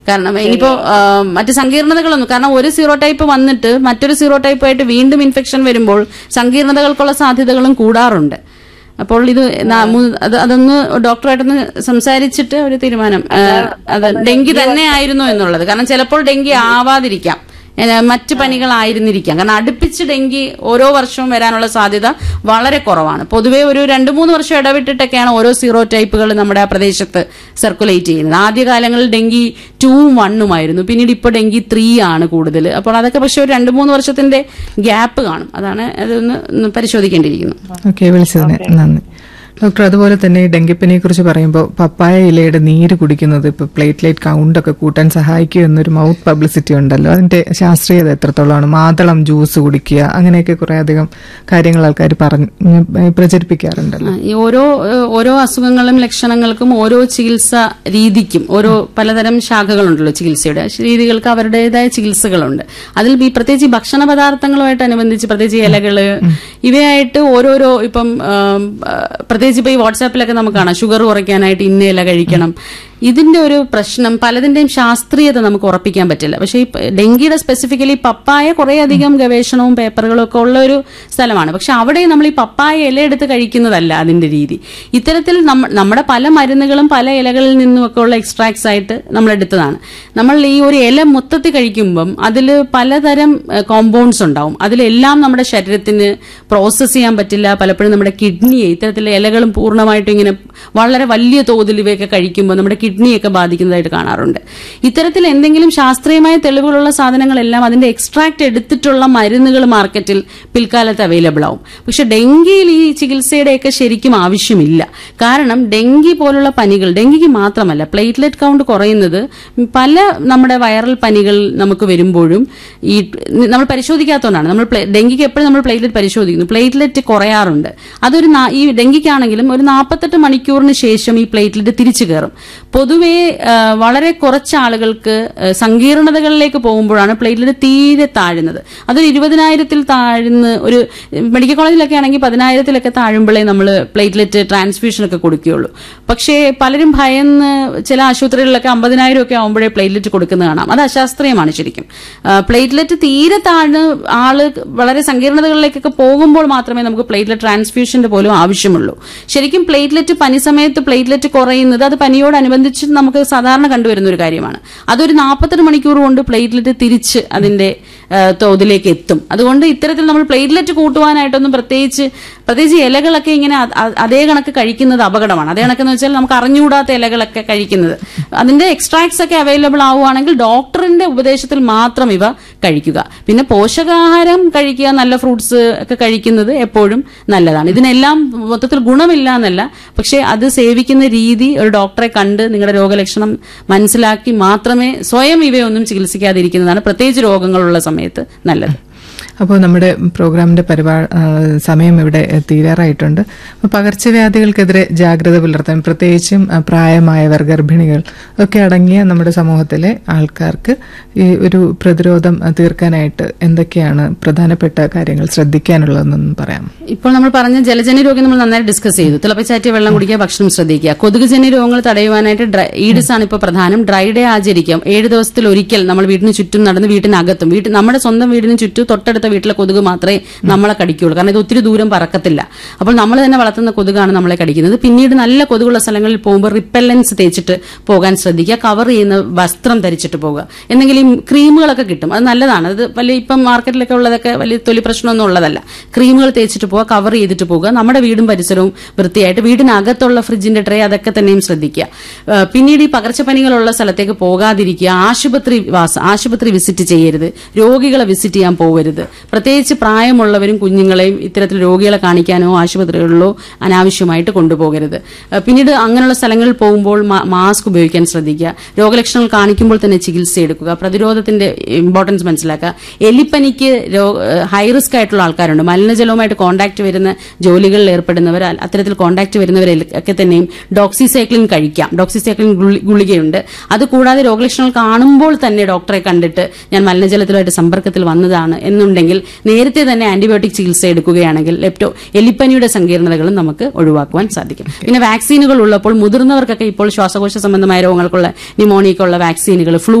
കാരണം ഇനിയിപ്പോ ആ, മറ്റ് സങ്കീർണതകളൊന്നും കാരണം ഒരു സീറോ ടൈപ്പ് വന്നിട്ട് മറ്റൊരു സീറോ ടൈപ്പായിട്ട് വീണ്ടും ഇൻഫെക്ഷൻ വരുമ്പോൾ സങ്കീർണതകൾക്കുള്ള സാധ്യതകളും കൂടാറുണ്ട് അപ്പോൾ ഇത് നാ- മു- അത് അതൊന്ന് ഡോക്ടറായിട്ടൊന്ന് സംസാരിച്ചിട്ട് ഒരു തീരുമാനം ആ, അത് ഡെങ്കി തന്നെ ആയിരുന്നു എന്നുള്ളത് കാരണം ചിലപ്പോൾ ഡെങ്കി ആവാതിരിക്കാം ഏ, മറ്റ് പനികളായിരുന്നിരിക്കാം കാരണം അടുപ്പിച്ച് ഡെങ്കി ഓരോ വർഷവും വരാനുള്ള സാധ്യത വളരെ കുറവാണ് പൊതുവെ ഒരു രണ്ട് മൂന്ന് വർഷം ഇടവിട്ടിട്ടൊക്കെയാണ് ഓരോ സീറോ ടൈപ്പുകൾ നമ്മുടെ ആ പ്രദേശത്ത് സർക്കുലേറ്റ് ചെയ്യുന്നത് ആദ്യകാലങ്ങളിൽ ഡെങ്കി ടൂവും വണ്ണുമായിരുന്നു പിന്നീട് ഇപ്പോൾ ഡെങ്കി ത്രീ ആണ് കൂടുതൽ അപ്പോൾ അതൊക്കെ പക്ഷെ ഒരു രണ്ട് മൂന്ന് വർഷത്തിന്റെ ഗ്യാപ്പ് കാണും അതാണ് അതൊന്ന് ഒന്ന് പരിശോധിക്കേണ്ടിയിരിക്കുന്നു ഓക്കെ വിളിച്ചതിന് നന്ദി ഡോക്ടർ അതുപോലെ തന്നെ ഈ ഡെങ്കിപ്പനിയെ കുറിച്ച് പറയുമ്പോൾ പപ്പായ ഇലയുടെ നീര് കുടിക്കുന്നത് ഇപ്പൊ പ്ലേറ്റ്ലേറ്റ് കൗണ്ട് ഒക്കെ കൂട്ടാൻ സഹായിക്കും എന്നൊരു മൗത്ത് പബ്ലിസിറ്റി ഉണ്ടല്ലോ അതിന്റെ ശാസ്ത്രീയത എത്രത്തോളമാണ് മാതളം ജ്യൂസ് കുടിക്കുക അങ്ങനെയൊക്കെ കുറെ അധികം കാര്യങ്ങൾ ആൾക്കാർ പറഞ്ഞ് ഉം, പ്രചരിപ്പിക്കാറുണ്ടല്ലോ ആ, ഈ ഓരോ ഏഹ്, ഓരോ അസുഖങ്ങളും ലക്ഷണങ്ങൾക്കും ഓരോ ചികിത്സ രീതിക്കും ഓരോ പലതരം ശാഖകളുണ്ടല്ലോ ചികിത്സയുടെ ആ രീതികൾക്ക് അവരുടേതായ ചികിത്സകളുണ്ട് അതിൽ ഈ പ്രത്യേകിച്ച് ഈ ഭക്ഷണ പദാർത്ഥങ്ങളുമായിട്ട് അനുബന്ധിച്ച് പ്രത്യേകിച്ച് ഇലകള് ഇവയായിട്ട് ഓരോരോ ഇപ്പം ആം, ആ, പ്രത്യേകിച്ച് ഇപ്പൊ ഈ വാട്സാപ്പിലൊക്കെ നമുക്ക് കാണാം ഷുഗർ കുറയ്ക്കാനായിട്ട് ഇന്ന ഇല കഴിക്കണം ഇതിന്റെ ഒരു പ്രശ്നം പലതിന്റെയും ശാസ്ത്രീയത നമുക്ക് ഉറപ്പിക്കാൻ പറ്റില്ല പക്ഷേ ഈ പ- ഡെങ്കിയുടെ സ്പെസിഫിക്കലി പപ്പായ കുറേ അധികം ഗവേഷണവും പേപ്പറുകളും ഒക്കെ ഉള്ള ഒരു സ്ഥലമാണ് പക്ഷെ അവിടെ നമ്മൾ ഈ പപ്പായ ഇല എടുത്ത് കഴിക്കുന്നതല്ല അതിന്റെ രീതി ഇത്തരത്തിൽ നമ്മ- നമ്മുടെ പല മരുന്നുകളും പല ഇലകളിൽ നിന്നുമൊക്കെ ഉള്ള എക്സ്ട്രാക്ട്സ് ആയിട്ട് നമ്മൾ എടുത്തതാണ് നമ്മൾ ഈ ഒരു ഇല മൊത്തത്തിൽ കഴിക്കുമ്പം അതിൽ പലതരം കോമ്പൗണ്ട്സ് ഉണ്ടാവും അതിലെല്ലാം നമ്മുടെ ശരീരത്തിന് പ്രോസസ്സ് ചെയ്യാൻ പറ്റില്ല പലപ്പോഴും നമ്മുടെ കിഡ്നിയെ ഇത്തരത്തിലുള്ള ഇലകളും പൂർണ്ണമായിട്ടും ഇങ്ങനെ വളരെ വലിയ തോതിൽ ഇവയൊക്കെ കഴിക്കുമ്പോൾ നമ്മുടെ കിഡ്നിയൊക്കെ ബാധിക്കുന്നതായിട്ട് കാണാറുണ്ട് ഇത്തരത്തിൽ എന്തെങ്കിലും ശാസ്ത്രീയമായ തെളിവുകളുള്ള സാധനങ്ങളെല്ലാം അതിന്റെ എക്സ്ട്രാക്ട് എടുത്തിട്ടുള്ള മരുന്നുകൾ മാർക്കറ്റിൽ പിൽക്കാലത്ത് അവൈലബിൾ ആവും പക്ഷെ ഡെങ്കിയിൽ ഈ ചികിത്സയുടെയൊക്കെ ശരിക്കും ആവശ്യമില്ല കാരണം ഡെങ്കി പോലുള്ള പനികൾ ഡെങ്കിക്ക് മാത്രമല്ല പ്ലേറ്റ്ലെറ്റ് കൗണ്ട് കുറയുന്നത് പല നമ്മുടെ വൈറൽ പനികൾ നമുക്ക് വരുമ്പോഴും ഈ നമ്മൾ പരിശോധിക്കാത്തതുകൊണ്ടാണ് നമ്മൾ പ്ലേ- ഡെങ്കിക്ക് എപ്പോഴും നമ്മൾ പ്ലേറ്റ്ലെറ്റ് പരിശോധിക്കുന്നു പ്ലേറ്റ്ലെറ്റ് കുറയാറുണ്ട് അതൊരു നാ- ഈ ഡെങ്കിക്കാണെങ്കിലും ഒരു നാൽപ്പത്തെട്ട് മണിക്കൂറിന് ശേഷം ഈ പ്ലേറ്റ്ലെറ്റ് തിരിച്ചു കയറും പൊതുവേ ആ, വളരെ കുറച്ച് ആളുകൾക്ക് ആ, സങ്കീർണതകളിലേക്ക് പോകുമ്പോഴാണ് പ്ലേറ്റ്ലെറ്റ് തീരെ താഴുന്നത് അതൊരു ഇരുപതിനായിരത്തിൽ താഴ്ന്ന് ഒരു മെഡിക്കൽ കോളേജിലൊക്കെ ആണെങ്കിൽ പതിനായിരത്തിലൊക്കെ താഴുമ്പോഴേ നമ്മൾ പ്ലേറ്റ്ലെറ്റ് ട്രാൻസ്ഫ്യൂഷൻ ഒക്കെ കൊടുക്കുകയുള്ളൂ പക്ഷേ പലരും ഭയന്ന് ചില ആശുപത്രികളിലൊക്കെ അമ്പതിനായിരം ഒക്കെ ആകുമ്പോഴേ പ്ലേറ്റ്ലെറ്റ് കൊടുക്കുന്നത് കാണാം അത് അശാസ്ത്രീയമാണ് ശരിക്കും ആ, പ്ലേറ്റ്ലെറ്റ് തീരെ താഴ്ന്ന് ആള് വളരെ സങ്കീർണതകളിലേക്കൊക്കെ പോകുമ്പോൾ മാത്രമേ നമുക്ക് പ്ലേറ്റ്ലെറ്റ് ട്രാൻസ്ഫ്യൂഷന്റെ പോലും ആവശ്യമുള്ളൂ ശരിക്കും പ്ലേറ്റ്ലെറ്റ് പനി സമയത്ത് പ്ലേറ്റ്ലെറ്റ് കുറയുന്നത് അത് പനിയോടനുബന്ധിച്ച് നമുക്ക് സാധാരണ കണ്ടുവരുന്ന ഒരു കാര്യമാണ് അതൊരു നാൽപ്പത്തെട്ട് മണിക്കൂർ കൊണ്ട് പ്ലേറ്റ്ലെറ്റ് തിരിച്ച് അതിന്റെ ആ, തോതിലേക്ക് എത്തും അതുകൊണ്ട് ഇത്തരത്തിൽ നമ്മൾ പ്ലേറ്റ്ലെറ്റ് കൂട്ടുവാനായിട്ടൊന്നും പ്രത്യേകിച്ച് പ്രത്യേകിച്ച് ഇലകളൊക്കെ ഇങ്ങനെ അ- അ- അതേ കണക്ക് കഴിക്കുന്നത് അപകടമാണ് അതേ കണക്കെന്ന് വെച്ചാൽ നമുക്ക് അറിഞ്ഞുകൂടാത്ത ഇലകളൊക്കെ കഴിക്കുന്നത് അതിന്റെ എക്സ്ട്രാക്ട്സ് ഒക്കെ അവൈലബിൾ ആവുകയാണെങ്കിൽ ഡോക്ടറിന്റെ ഉപദേശത്തിൽ മാത്രം ഇവ കഴിക്കുക പിന്നെ പോഷകാഹാരം കഴിക്കുക നല്ല ഫ്രൂട്ട്സ് ഒക്കെ കഴിക്കുന്നത് എപ്പോഴും നല്ലതാണ് ഇതിനെല്ലാം മൊത്തത്തിൽ ഗുണമില്ല എന്നല്ല പക്ഷേ അത് സേവിക്കുന്ന രീതി ഒരു ഡോക്ടറെ കണ്ട് നിങ്ങളുടെ രോഗലക്ഷണം മനസ്സിലാക്കി മാത്രമേ സ്വയം ഇവയൊന്നും ചികിത്സിക്കാതിരിക്കുന്നതാണ് പ്രത്യേകിച്ച് രോഗങ്ങളുള്ള സമയത്ത് നല്ലത് അപ്പോൾ നമ്മുടെ പ്രോഗ്രാമിന്റെ പരിപാ ആ, സമയം ഇവിടെ തീരാറായിട്ടുണ്ട് അപ്പോൾ പകർച്ചവ്യാധികൾക്കെതിരെ ജാഗ്രത പുലർത്താൻ പ്രത്യേകിച്ചും ആ, പ്രായമായവർ ഗർഭിണികൾ ഒക്കെ അടങ്ങിയ നമ്മുടെ സമൂഹത്തിലെ ആൾക്കാർക്ക് ഈ ഒരു പ്രതിരോധം ആ, തീർക്കാനായിട്ട് എന്തൊക്കെയാണ് പ്രധാനപ്പെട്ട കാര്യങ്ങൾ ശ്രദ്ധിക്കാനുള്ളതെന്നൊന്നും പറയാം ഇപ്പോൾ നമ്മൾ പറഞ്ഞ ജലജന്യ രോഗം നമ്മൾ നന്നായി ഡിസ്കസ് ചെയ്തു തിളപ്പിച്ചാറ്റിയ വെള്ളം കുടിക്കുക ഭക്ഷണം ശ്രദ്ധിക്കുക കൊതുകുജന്യ രോഗങ്ങൾ തടയുവാനായിട്ട് ഡ്രൈ ഈഡിസ് ആണ് ഇപ്പോൾ പ്രധാനം ഡ്രൈ ഡേ ആചരിക്കാം ഏഴ് ദിവസത്തിൽ ഒരിക്കൽ നമ്മൾ വീടിന് ചുറ്റും നടന്ന് വീട്ടിനകത്തും വീട്ടിൽ നമ്മുടെ സ്വന്തം വീടിന് ചുറ്റും തൊട്ടടുത്ത വീട്ടിലെ കൊതുക് മാത്രമേ നമ്മളെ കടിക്കുകയുള്ളൂ കാരണം ഇത് ഒത്തിരി ദൂരം പറക്കത്തില്ല അപ്പോൾ നമ്മൾ തന്നെ വളർത്തുന്ന കൊതുകാണ് നമ്മളെ കടിക്കുന്നത് പിന്നീട് നല്ല കൊതുകുള്ള സ്ഥലങ്ങളിൽ പോകുമ്പോൾ റിപ്പല്ലൻസ് തേച്ചിട്ട് പോകാൻ ശ്രദ്ധിക്കുക കവർ ചെയ്യുന്ന വസ്ത്രം ധരിച്ചിട്ട് പോകുക എന്തെങ്കിലും ക്രീമുകളൊക്കെ കിട്ടും അത് നല്ലതാണ് അത് വലിയ ഇപ്പം മാർക്കറ്റിലൊക്കെ ഉള്ളതൊക്കെ വലിയ തൊലി പ്രശ്നമൊന്നും ഉള്ളതല്ല ക്രീമുകൾ തേച്ചിട്ട് പോവുക കവർ ചെയ്തിട്ട് പോകുക നമ്മുടെ വീടും പരിസരവും വൃത്തിയായിട്ട് വീടിനകത്തുള്ള ഫ്രിഡ്ജിന്റെ ട്രേ അതൊക്കെ തന്നെയും ശ്രദ്ധിക്കുക ആ, പിന്നീട് ഈ പകർച്ചപ്പനികളുള്ള സ്ഥലത്തേക്ക് പോകാതിരിക്കുക ആശുപത്രി വാസം ആശുപത്രി വിസിറ്റ് ചെയ്യരുത് രോഗികളെ വിസിറ്റ് ചെയ്യാൻ പോകരുത് പ്രത്യേകിച്ച് പ്രായമുള്ളവരും കുഞ്ഞുങ്ങളെയും ഇത്തരത്തിൽ രോഗികളെ കാണിക്കാനോ ആശുപത്രികളിലോ അനാവശ്യമായിട്ട് കൊണ്ടുപോകരുത് ആ, പിന്നീട് അങ്ങനെയുള്ള സ്ഥലങ്ങളിൽ പോകുമ്പോൾ മാ- മാസ്ക് ഉപയോഗിക്കാൻ ശ്രദ്ധിക്കുക രോഗലക്ഷണങ്ങൾ കാണിക്കുമ്പോൾ തന്നെ ചികിത്സ എടുക്കുക പ്രതിരോധത്തിന്റെ ഇമ്പോർട്ടൻസ് മനസ്സിലാക്കുക എലിപ്പനിക്ക് ഹൈ റിസ്ക് ആയിട്ടുള്ള ആൾക്കാരുണ്ട് മലിനജലവുമായിട്ട് കോൺടാക്ട് വരുന്ന ജോലികളിൽ ഏർപ്പെടുന്നവർ അ- അത്തരത്തിൽ കോൺടാക്ട് വരുന്നവരെ ഒക്കെ തന്നെയും ഡോക്സിസൈക്ലിൻ കഴിക്കാം ഡോക്സിസൈക്ലിൻ ഗുളി- ഗുളികയുണ്ട് അതുകൂടാതെ രോഗലക്ഷണങ്ങൾ കാണുമ്പോൾ തന്നെ ഡോക്ടറെ കണ്ടിട്ട് ഞാൻ മലിനജലത്തിലുമായിട്ട് സമ്പർക്കത്തിൽ വന്നതാണ് എന്നുണ്ടെങ്കിൽ ഉണ്ടെങ്കിൽ നേരത്തെ തന്നെ ആന്റിബയോട്ടിക് ചികിത്സ എടുക്കുകയാണെങ്കിൽ ലെപ്റ്റോ എലിപ്പനിയുടെ സങ്കീർണതകളും നമുക്ക് ഒഴിവാക്കുവാൻ സാധിക്കും പിന്നെ വാക്സിനുകൾ ഉള്ളപ്പോൾ മുതിർന്നവർക്കൊക്കെ ഇപ്പോൾ ശ്വാസകോശ സംബന്ധമായ രോഗങ്ങൾക്കുള്ള ന്യൂമോണിയക്കുള്ള വാക്സിനുകൾ ഫ്ലൂ